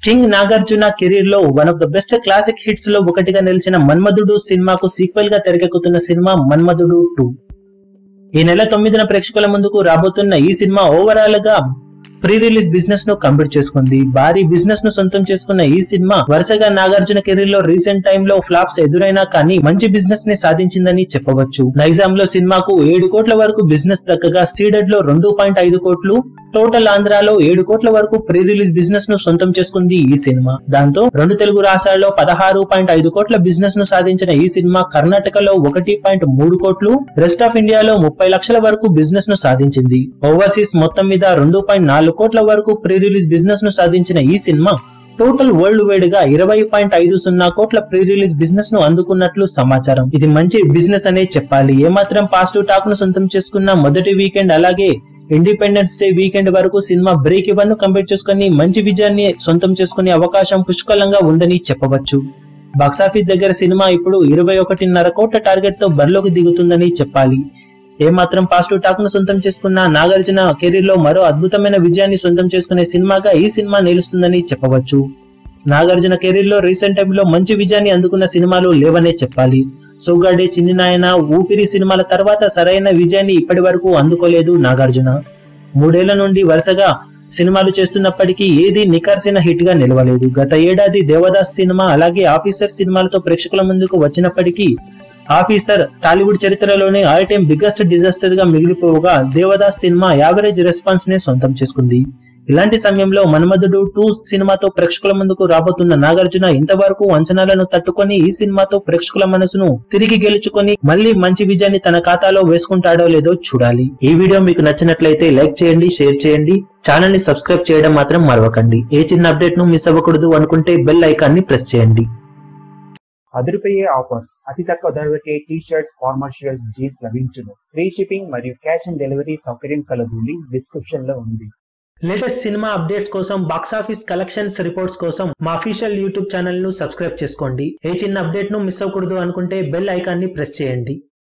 king Nagarjuna career లో one of the best classic hits లో ఒకటిగా నిలిచిన మన్మధుడు సినిమాకు సీక్వెల్ గా తెరకెక్కుతున్న సినిమా మన్మధుడు టూ ఈ నెల తొమ్మిదిన ప్రేక్షకుల ముందుకు రాబోతున్న ఈ సినిమా ఓవరాల్ గా ప్రీ రిలీజ్ బిజినెస్ ను కంప్లీట్ చేసుకుంది భారీ బిజినెస్ ను సొంతం చేసుకున్న ఈ సినిమా వరుసగా నాగార్జున కెరీర్ లో రీసెంట్ టైమ్ లో ఫ్లాప్స్ ఎదురైనా కానీ మంచి బిజినెస్ ని సాధించిందని చెప్పవచ్చు నైజాం లో సినిమాకు ఏడు కోట్ల వరకు బిజినెస్ దక్కగా సీడెడ్ లో రెండు పాయింట్ ఐదు కోట్లు టోటల్ ఆంధ్రాలో ఏడు కోట్ల వరకు ప్రీ రిలీజ్ బిజినెస్ ను సొంతం చేసుకుంది ఈ సినిమా దాంతో రెండు తెలుగు రాష్ట్రాల్లో పదహారు పాయింట్ ఐదు కోట్ల బిజినెస్ ను సాధించిన ఈ సినిమా కర్ణాటకలో ఒకటి పాయింట్ మూడు కోట్లు రెస్ట్ ఆఫ్ ఇండియాలో ముప్పై లక్షల వరకు బిజినెస్ ను సాధించింది ఓవర్సీస్ మొత్తం మీద రెండు పాయింట్ నాలుగు కోట్ల వరకు ప్రీ రిలీజ్ బిజినెస్ ను సాధించిన ఈ సినిమా టోటల్ వరల్డ్ వైడ్ గా ఇరవై పాయింట్ ఐదు సున్నా కోట్ల ప్రీ రిలీజ్ బిజినెస్ ను అందుకున్నట్లు సమాచారం ఇది మంచి బిజినెస్ అనే చెప్పాలి ఏమాత్రం పాజిటివ్ టాక్ ను సొంతం చేసుకున్న మొదటి వీకెండ్ అలాగే ఇండిపెండెన్స్ డే వీకెండ్ వరకు సినిమా బ్రేక్ ఇవన్ ను కంప్లీట్ చేసుకుని మంచి విజయాన్ని సొంతం చేసుకునే అవకాశం పుష్కలంగా ఉందని చెప్పవచ్చు బాక్సాఫీస్ దగ్గర సినిమా ఇప్పుడు ఇరవై ఒకటిన్నర కోట్ల టార్గెట్ తో బరిలోకి దిగుతుందని చెప్పాలి ఏమాత్రం పాజిటివ్ టాక్ ను సొంతం చేసుకున్న నాగార్జున కెరీర్ లో మరో అద్భుతమైన విజయాన్ని సొంతం చేసుకునే సినిమాగా ఈ సినిమా నిలుస్తుందని చెప్పవచ్చు నాగార్జున కెరీర్ లో రీసెంట్ టైమ్ లో మంచి విజయాన్ని అందుకున్న సినిమాలు లేవనే చెప్పాలి సోగాడే చిన్ని నాయన ఊపిరి సినిమాల తర్వాత సరైన విజయాన్ని ఇప్పటి వరకు అందుకోలేదు నాగార్జున మూడేళ్ల నుండి వరుసగా సినిమాలు చేస్తున్నప్పటికీ ఏది నికర్సిన హిట్ గా నిలవలేదు గత ఏడాది దేవదాస్ సినిమా అలాగే ఆఫీసర్ సినిమాలతో ప్రేక్షకుల ముందుకు వచ్చినప్పటికీ ఆఫీసర్ టాలీవుడ్ చరిత్రలోనే ఆల్ టైమ్ బిగ్గెస్ట్ డిజాస్టర్ గా మిగిలిపోగా దేవదాస్ సినిమా యావరేజ్ రెస్పాన్స్ ని సొంతం చేసుకుంది ఇలాంటి సమయంలో మన్మధుడు టూ సినిమాతో ప్రేక్షకుల ముందుకు రాబోతున్న నాగార్జున ఇంతవరకు అంచనాలను తట్టుకొని ఈ సినిమాతో ప్రేక్షకుల మనసును తిరిగి గెలుచుకొని మళ్ళీ మంచి విజయాన్ని తన ఖాతాలో వేసుకుంటాడో లేదో చూడాలి ఈ వీడియో మీకు నచ్చినట్లయితే లైక్ చేయండి షేర్ చేయండి ఛానల్ ని సబ్స్క్రైబ్ చేయడం మాత్రం మరవకండి ఏ చిన్న అప్డేట్ ను మిస్ అవ్వకూడదు అనుకుంటే బెల్ ఐకాన్ ని ప్రెస్ చేయండి అదిరిపోయే ఆఫర్స్ అతి తక్కువ ధరలకే T shirts formal shirts jeans లభించును ఫ్రీ షిప్పింగ్ మరియు క్యాష్ ఆన్ డెలివరీ సౌకర్యం కలదు లింక్ డిస్క్రిప్షన్ లో ఉంది లేటెస్ట్ సినిమా అప్డేట్స్ కోసం బాక్సాఫీస్ కలెక్షన్స్ రిపోర్ట్స్ కోసం మా అఫీషియల్ యూట్యూబ్ ఛానల్ ను సబ్స్క్రైబ్ చేసుకోండి ఏ చిన్న అప్డేట్ ను మిస్ అవ్వకూడదు అనుకుంటే బెల్ ఐకాన్ ని ప్రెస్ చేయండి